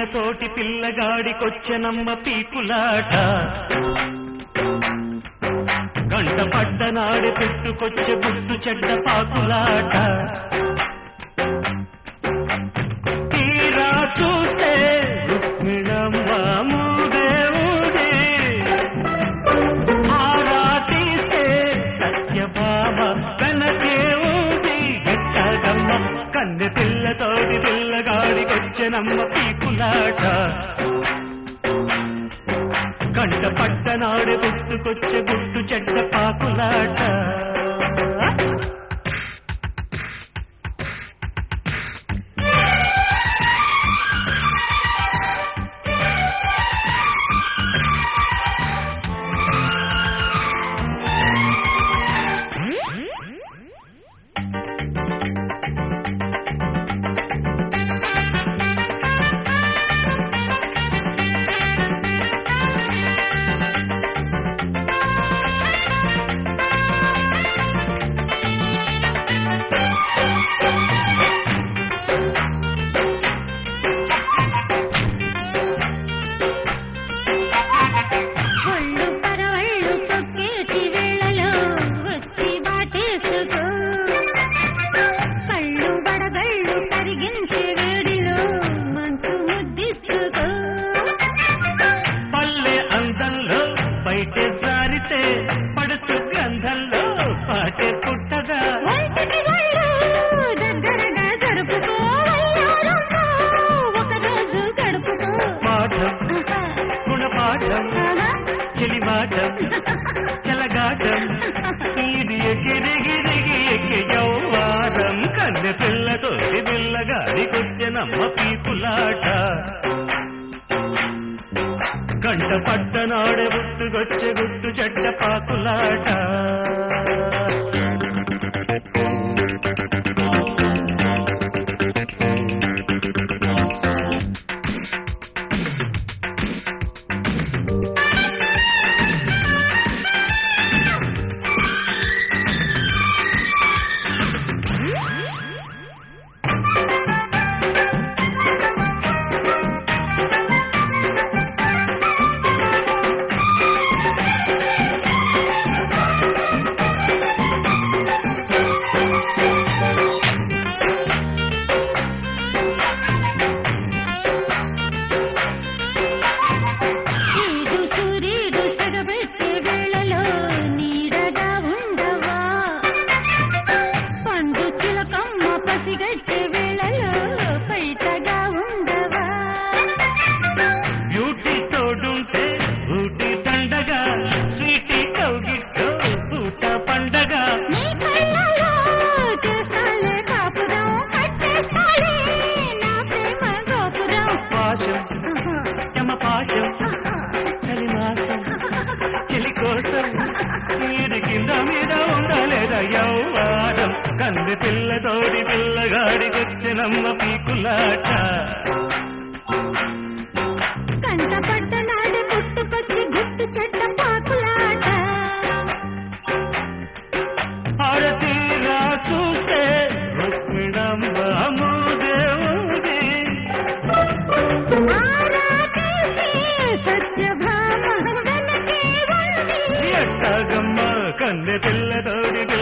పిల్లతోటి పిల్లగాడికొచ్చెనమ్మ పీకులాట గంట పడ్డనాడు పుట్టుకొచ్చే పుట్టు చెడ్డ పాకులాట తీరా చూస్తే రుక్మిణమ్మ మూదే ఊదే ఆరా తీస్తే సత్యభామ వెనకే ఊది ఎట్టగమ్మ కన్నె పిల్లతోటి పిల్లగాడికొచ్చెనమ్మ పీకులాట కంట పట్టనాడు పుట్టుకొచ్చే గుట్టు చెడ్డ పాకులాట ఒళ్ళు పరవళ్ళు తొక్కేటి వేళలో వచ్చి వాటేసుకో కళ్ళు బడగళ్ళు కరిగించే వేడిలో మంచు ముద్దిచ్చుకో పల్లె అందంలో బయటే జారితే పడుచు గంధంలో పాటే పుట్టదా ఒంటికి ఒళ్ళు దగ్గరగా జరుపుకో వయ్యారంతో ఒకరోజు గడుపుకో పాఠం గుణపాఠం ఆహా. చెలిమాటం చెలగాటం ఇది ఎగిరిగిరిగి ఎక్కి యౌవారం కన్నె పిల్లతో పిల్లగాడికొచ్చెనమ్మ పీపులాట గంట పట్టనాడే గుట్టుకొచ్చే గుట్టు చెడ్డ పాకులాట ఈడు సూర్యుడు సగబెట్టే వేళలో నీడగా ఉండవా పండు చిలకమ్మ పసిగట్టే వేళలో పైటగా ఉండవా బ్యూటీ తోడుంటే ఊటి దండగా స్వీటీ కౌగిట్లో పూట పండగ నీ కళ్ళలో చేస్తాలే కాపురం కట్టేస్తాలే నా ప్రేమ గోపురం పాశం యమ పాశం చలిమాసం చెలి కోసం నీడి కింద మీద ఉండలేదా యౌవారం కన్ను పిల్లతోడి పిల్లగాడికొచ్చినమ్మ పీకులాట కంట పడ్డ నాడు పుట్టుకొచ్చి గుట్టు చెట్ట పాకులాట ఆడతీరా చూస్తే రుక్మిణమ్మ మూదేవుది ఆరా తీస్తే సత్యభామ వెనకే ఉంది ఎట్టగమ్మ కన్నె పిల్లతోడి